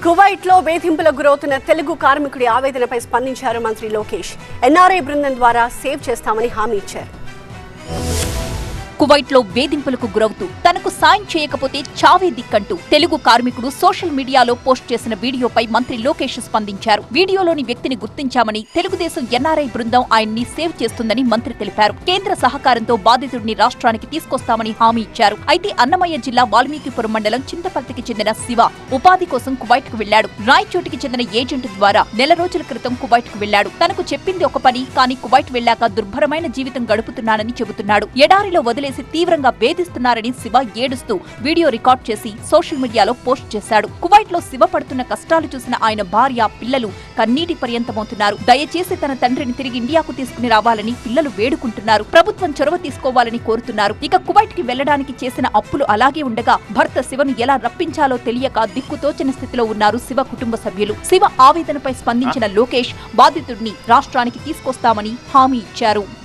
Kuwait లో వేధింపులకు గురవుతున్న తెలుగు కార్మికుడి ఆవేదనపై స్పందించారు మంత్రి లోకేష్ ఎన్ఆర్ఐ బృందం ద్వారా సేవ్ చేస్తామని హామీ ఇచ్చారు కువైట్ లో వేధింపులకు గురవుతూ తనకు సాయం చేయకపోతే చావే దిక్కంటూ తెలుగు కార్మికుడు సోషల్ మీడియాలో పోస్ట్ చేసిన వీడియోపై మంత్రి లోకేష్ స్పందించారు వీడియోలోని వ్యక్తిని గుర్తించామని తెలుగుదేశం ఎన్ఆర్ఐ బృందం ఆయన్ని సేవ్ చేస్తుందని మంత్రి తెలిపారు కేంద్ర సహకారంతో బాధితుడిని రాష్ట్రానికి తీసుకొస్తామని హామీ ఇచ్చారు అయితే అన్నమయ్య జిల్లా వాల్మీకిపురం మండలం చింతపర్తికి చెందిన శివ ఉపాధి కోసం కువైట్ కు వెళ్లాడు రాయచోటికి చెందిన ఏజెంట్ ద్వారా నెల రోజుల క్రితం కువైట్ కు వెళ్లాడు తనకు చెప్పింది ఒక పని కానీ కువైట్ వెళ్లాక దుర్భరమైన జీవితం గడుపుతున్నానని చెబుతున్నాడు ఎడారిలో వదిలేసి తీవ్రంగా వేధిస్తున్నారని శివ ఏడుస్తూ వీడియో రికార్డ్ చేసి సోషల్ మీడియాలో పోస్ట్ చేశాడు కువైట్ లో శివ పడుతున్న కష్టాలు చూసిన ఆయన భార్య పిల్లలు కన్నీటి పర్యంతమవుతున్నారు దయచేసి తన తండ్రిని తిరిగి ఇండియాకు తీసుకుని రావాలని పిల్లలు వేడుకుంటున్నారు ప్రభుత్వం చొరవ తీసుకోవాలని కోరుతున్నారు ఇక కువైట్ కి వెళ్లడానికి చేసిన అప్పులు అలాగే ఉండగా భర్త శివను ఎలా రప్పించాలో తెలియక దిక్కుతోచని స్థితిలో ఉన్నారు శివ కుటుంబ సభ్యులు శివ ఆవేదనపై స్పందించిన లోకేష్ బాధితుడిని రాష్ట్రానికి తీసుకొస్తామని హామీ ఇచ్చారు